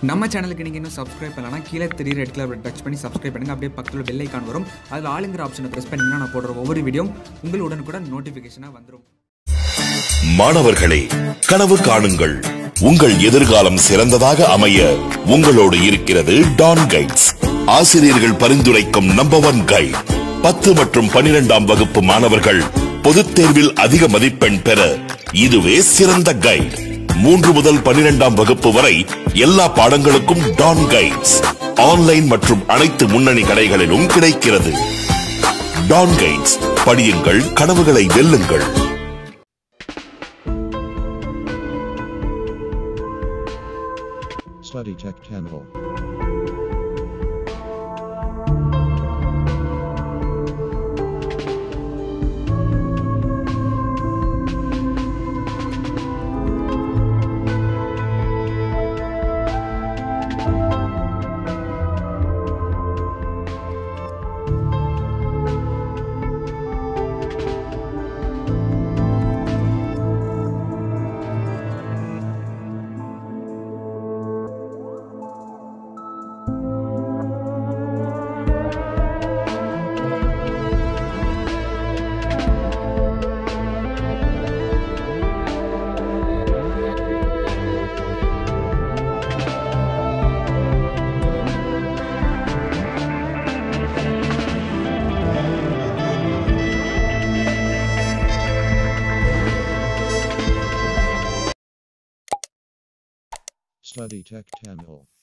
நம்ம சேனலுக்கு நீங்கள் இன்னும் சப்ஸ்கிரைப் பண்ணலாம் கீழே தெரிய ரெட் கலர் டச் பண்ணி சப்ஸ்கிரைப் பண்ணுங்க அப்படியே பக்கத்தில் பெல் ஐக்கான் வரும் அதில் ஆளுங்கிற ஆப்ஷனை ப்ரெஸ் பண்ணிங்கன்னா நான் போடுற ஒவ்வொரு வீடியோ உங்களுடன் கூட நோட்டிஃபிகேஷனாக வந்துடும் மாணவர்களே கனவு காணுங்கள் உங்கள் எதிர்காலம் சிறந்ததாக அமைய உங்களோடு இருக்கிறது டான் கைட்ஸ் ஆசிரியர்கள் பரிந்துரைக்கும் நம்பர் ஒன் கைட் பத்து மற்றும் பனிரெண்டாம் வகுப்பு மாணவர்கள் பொதுத் தேர்வில் அதிக மதிப்பெண் பெற இதுவே சிறந்த கைட் மூன்று முதல் பனிரெண்டாம் வகுப்பு வரை எல்லா பாடங்களுக்கும் டான் கைட்ஸ் ஆன்லைன் மற்றும் அனைத்து முன்னணி கடைகளிலும் கிடைக்கிறது டான் கைட்ஸ் படியுங்கள் கனவுகளை வெல்லுங்கள் Study Tech Channel. Study Tech Channel.